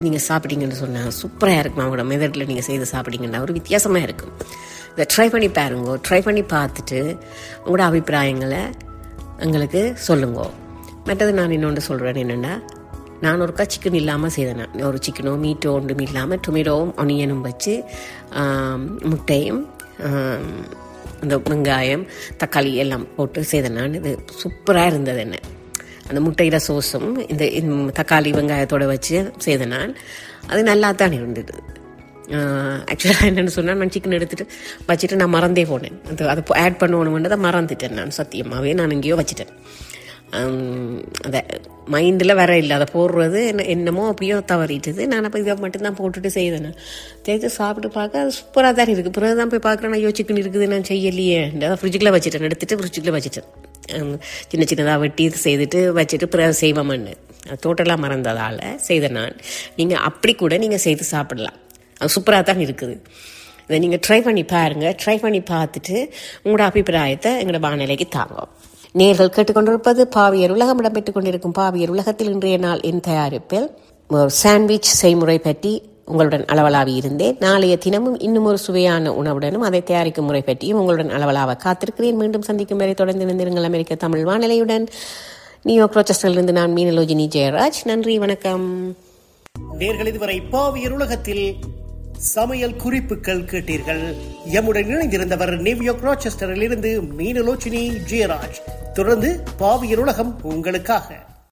நீங்கள் சாப்பிட்டீங்கன்னு சொன்னால் சூப்பராக இருக்கும் அவங்களோட மெதடில் நீங்கள் செய்து சாப்பிட்டீங்கன்னா ஒரு வித்தியாசமாக இருக்கும் இதை ட்ரை பண்ணி பாருங்க ட்ரை பண்ணி பார்த்துட்டு உங்களோட அபிப்பிராயங்களை எங்களுக்கு சொல்லுங்க மற்றது நான் இன்னொன்று சொல்கிறேன் என்னென்னா நான் ஒருக்கா சிக்கன் இல்லாமல் செய்தேன் நான் ஒரு சிக்கனோ மீட்டோ ஒன்றும் இல்லாமல் டொமேட்டோவும் ஒனியனும் வச்சு ஆம், முட்டையும் ஆம், இந்த வெங்காயம் தக்காளி எல்லாம் போட்டு செய்தேன் நான் இது சூப்பராக இருந்தது என்ன அந்த முட்டையில சோஸும் இந்த இந்த தக்காளி வெங்காயத்தோட வச்சு செய்தேன் நான் அது நல்லா தான் இருந்தது ஆக்சுவலாக என்னென்னு சொன்னால் நான் சிக்கன் எடுத்துட்டு வச்சுட்டு நான் மறந்தே போனேன் அது அதை ஆட் பண்ணணுமென்றதை மறந்துட்டேன் நான் சத்தியமாகவே நான் எங்கேயோ வச்சுட்டேன் ஆம், அதை மைண்டில் வர இல்லை அதை போடுறது என்ன என்னமோ அப்படியோ தவறிட்டுது நான் அப்போ இதை மட்டும்தான் போட்டுட்டு செய்தேன் தேய்த்து சாப்பிட்டு பார்க்க அது சூப்பராக தான் இருக்குது பிறகு தான் போய் பார்க்குறேன் ஐயோ சிக்கன் இருக்குது நான் செய்யலையே ஃப்ரிட்ஜுக்குள்ளே வச்சுட்டேன் எடுத்துட்டு ஃப்ரிட்ஜுக்குள்ளே வச்சுட்டேன் ஆம், சின்ன சின்னதாக வெட்டி இது செய்துட்டு வச்சுட்டு பிறகு செய்வோம்னு டோட்டலாக மறந்ததால் செய்தேன் நான் நீங்கள் அப்படி கூட நீங்கள் செய்து சாப்பிடலாம் அது சூப்பராக தான் இருக்குது இதை நீங்கள் ட்ரை பண்ணி பாருங்கள் ட்ரை பண்ணி பார்த்துட்டு உங்களோட அபிப்பிராயத்தை எங்களோட வானிலைக்கு தாங்க நேர்கள் கேட்டுக்கொண்டிருப்பது பாவியர் உலகம் இடம்பெற்றுக் கொண்டிருக்கும் பாவியர் உலகத்தில் இன்றைய நாள் என் தயாரிப்பில் ஒரு சாண்ட்விச் செய்முறை பற்றி உங்களுடன் அளவலாவி இருந்தேன் நாளைய தினமும் இன்னும் ஒரு சுவையான உணவுடனும் அதை தயாரிக்கும் முறை பற்றியும் உங்களுடன் அளவலாக காத்திருக்கிறேன் மீண்டும் சந்திக்கும் வரை தொடர்ந்து இணைந்திருங்கள் அமெரிக்க தமிழ் வானிலையுடன் நியூயார்க் ரோச்சஸ்டரிலிருந்து நான் மீனலோஜினி ஜெயராஜ் நன்றி வணக்கம் நேர்கள் இதுவரை பாவியர் உலகத்தில் சமையல் குறிப்புகள் கேட்டீர்கள் எம்முடன் இணைந்திருந்தவர் நியூயார்க் ராச்செஸ்டரில் இருந்து மீனலோச்சினி ஜெயராஜ் தொடர்ந்து பாவியர் உலகம் உங்களுக்காக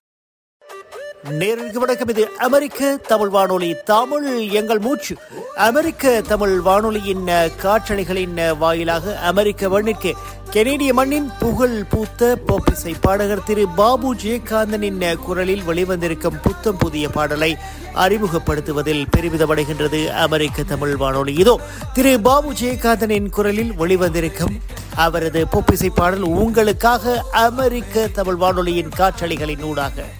நேருக்கு வணக்கம் இது அமெரிக்க தமிழ் வானொலி தமிழ் எங்கள் மூச்சு அமெரிக்க தமிழ் வானொலியின் அஹ், காற்றலைகளின் அஹ், வாயிலாக அமெரிக்க மண்ணிற்கு கெனேடிய மண்ணின் புகழ் பூத்த போப்பிசை பாடகர் திரு பாபு ஜெயகாந்தனின் அஹ், குரலில் வெளிவந்திருக்கும் புத்தம் புதிய பாடலை அறிமுகப்படுத்துவதில் பெருமிதமடைகின்றது அமெரிக்க தமிழ் வானொலி இதோ திரு பாபு ஜெயகாந்தனின் குரலில் வெளிவந்திருக்கும் அவரது பொப்பிசை பாடல் உங்களுக்காக அமெரிக்க தமிழ் வானொலியின் காற்றலைகளின் ஊடாக